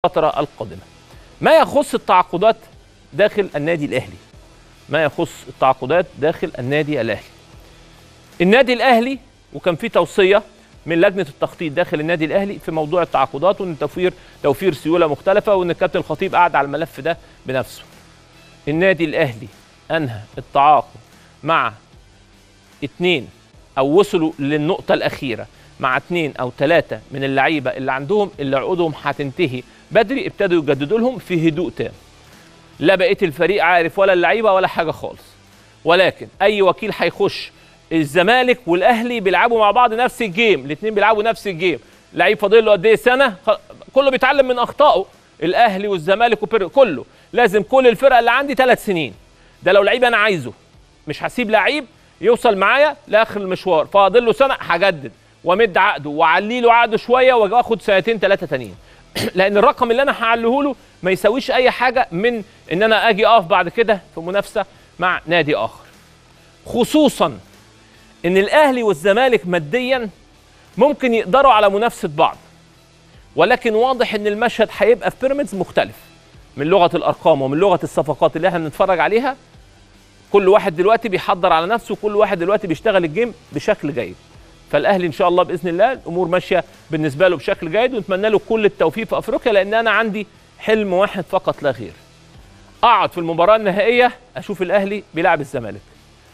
الفترة القادمة ما يخص التعاقدات داخل النادي الأهلي ما يخص التعاقدات داخل النادي الأهلي النادي الأهلي وكان في توصية من لجنة التخطيط داخل النادي الأهلي في موضوع التعاقدات وأن توفير توفير سيولة مختلفة وأن الكابتن الخطيب قعد على الملف ده بنفسه النادي الأهلي أنهى التعاقد مع اثنين أو وصلوا للنقطة الأخيرة مع اثنين أو ثلاثة من اللعيبة اللي عندهم اللي عقودهم هتنتهي بدري ابتدوا يجددوا لهم في هدوء تام لا بقيه الفريق عارف ولا اللعيبه ولا حاجه خالص ولكن اي وكيل هيخش الزمالك والاهلي بيلعبوا مع بعض نفس الجيم الاثنين بيلعبوا نفس الجيم لعيب فاضل له قد ايه سنه خ- كله بيتعلم من اخطائه الاهلي والزمالك وبير كله لازم كل الفرق اللي عندي ثلاث سنين ده لو لعيب انا عايزه مش هسيب لعيب يوصل معايا لاخر المشوار فاضل له سنه هجدد وامد عقده واعلي له عقده شويه واخد سنتين ثلاثه تانيين لان الرقم اللي انا هعليه له ما يساويش اي حاجه من ان انا اجي اقف بعد كده في منافسه مع نادي اخر خصوصا ان الاهلي والزمالك ماديا ممكن يقدروا على منافسه بعض ولكن واضح ان المشهد هيبقى في بيراميدز مختلف من لغه الارقام ومن لغه الصفقات اللي احنا بنتفرج عليها كل واحد دلوقتي بيحضر على نفسه وكل واحد دلوقتي بيشتغل الجيم بشكل جيد فالاهلي ان شاء الله باذن الله الامور ماشيه بالنسبه له بشكل جيد ونتمنى له كل التوفيق في افريقيا لان انا عندي حلم واحد فقط لا غير اقعد في المباراه النهائيه اشوف الاهلي بيلعب الزمالك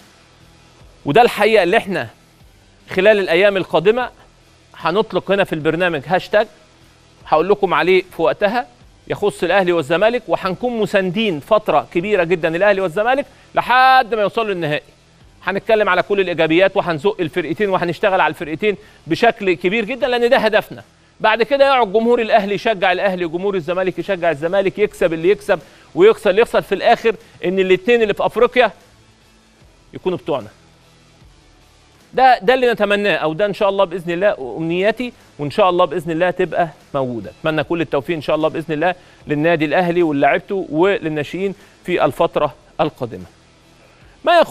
وده الحقيقه اللي احنا خلال الايام القادمه هنطلق هنا في البرنامج هاشتاج هقول لكم عليه في وقتها يخص الاهلي والزمالك وهنكون مساندين فتره كبيره جدا الاهلي والزمالك لحد ما يوصلوا للنهائي هنتكلم على كل الايجابيات وهنزق الفرقتين وهنشتغل على الفرقتين بشكل كبير جدا لان ده هدفنا بعد كده يقعد جمهور الاهلي يشجع الاهلي وجمهور الزمالك يشجع الزمالك يكسب اللي يكسب ويخسر اللي يخسر في الاخر ان الاثنين اللي في افريقيا يكونوا بتوعنا ده ده اللي نتمناه او ده ان شاء الله باذن الله امنياتي وان شاء الله باذن الله تبقى موجوده اتمنى كل التوفيق ان شاء الله باذن الله للنادي الاهلي ولاعيبته وللناشئين في الفتره القادمه ما يخ...